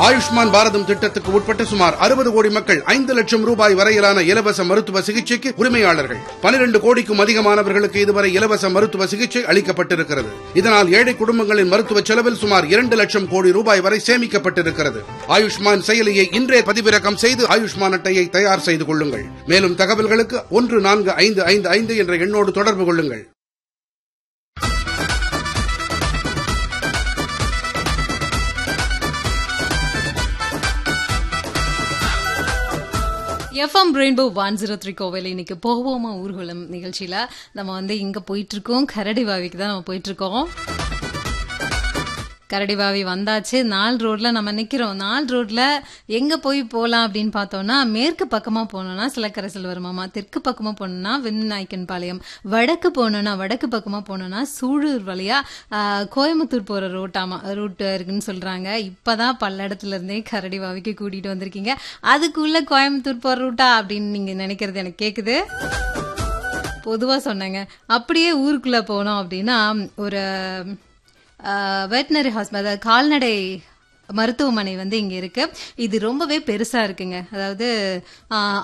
ஆயுஷ்மான் பாரதம் திட்டத்துக்கு உட்பட்ட சுமார் அறுபது கோடி மக்கள் ஐந்து லட்சம் ரூபாய் வரையிலான இலவச மருத்துவ சிகிச்சைக்கு உரிமையாளர்கள் பனிரெண்டு கோடிக்கும் அதிகமானவர்களுக்கு இதுவரை இலவச மருத்துவ சிகிச்சை அளிக்கப்பட்டிருக்கிறது இதனால் ஏழை குடும்பங்களின் மருத்துவ செலவில் சுமார் இரண்டு லட்சம் கோடி ரூபாய் வரை சேமிக்கப்பட்டிருக்கிறது ஆயுஷ்மான் செயலியை இன்றே பதிவிறக்கம் செய்து ஆயுஷ்மான் அட்டையை தயார் செய்து கொள்ளுங்கள் மேலும் தகவல்களுக்கு ஒன்று நான்கு ஐந்து ஐந்து ஐந்து என்ற எண்ணோடு தொடர்பு கொள்ளுங்கள் FM rainbow one zero three கோவில் இன்னைக்கு போவோமா ஊர்வலம் நிகழ்ச்சியில நம்ம வந்து இங்க போயிட்டு இருக்கோம் கரடி வாவிக்கு தான் நம்ம போயிட்டு இருக்கோம் கரடிவாவி வந்தாச்சு நால் ரோட்ல நம்ம நிக்கிறோம் நால் ரோட்ல எங்க போய் போலாம் அப்படின்னு பார்த்தோம்னா மேற்கு பக்கமா போனோம்னா சிலக்கரசல் வருமாமா தெற்கு பக்கமா போனோம்னா வெண்ணநாய்க்கன் பாளையம் வடக்கு போனோம்னா வடக்கு பக்கமா போனோம்னா சூழூர் வழியா ஆஹ், கோயம்புத்தூர் போற ரோட்டாமா ரூட் இருக்குன்னு சொல்றாங்க இப்பதான் பல்லடத்துல இருந்தே கரடிவாவிக்கு கூட்டிட்டு வந்திருக்கீங்க அதுக்குள்ள கோயம்புத்தூர் போற ரூட்டா அப்படின்னு நீங்க நினைக்கிறது எனக்கு கேக்குது பொதுவா சொன்னாங்க அப்படியே ஊருக்குள்ள போனோம் அப்படின்னா ஒரு வெட்டினரி ஹாஸ்பிட்டல் அதாவது கால்நடை மருத்துவமனை வந்து இங்க இருக்கு இது ரொம்பவே பெருசா இருக்குங்க அதாவது ஆஹ்,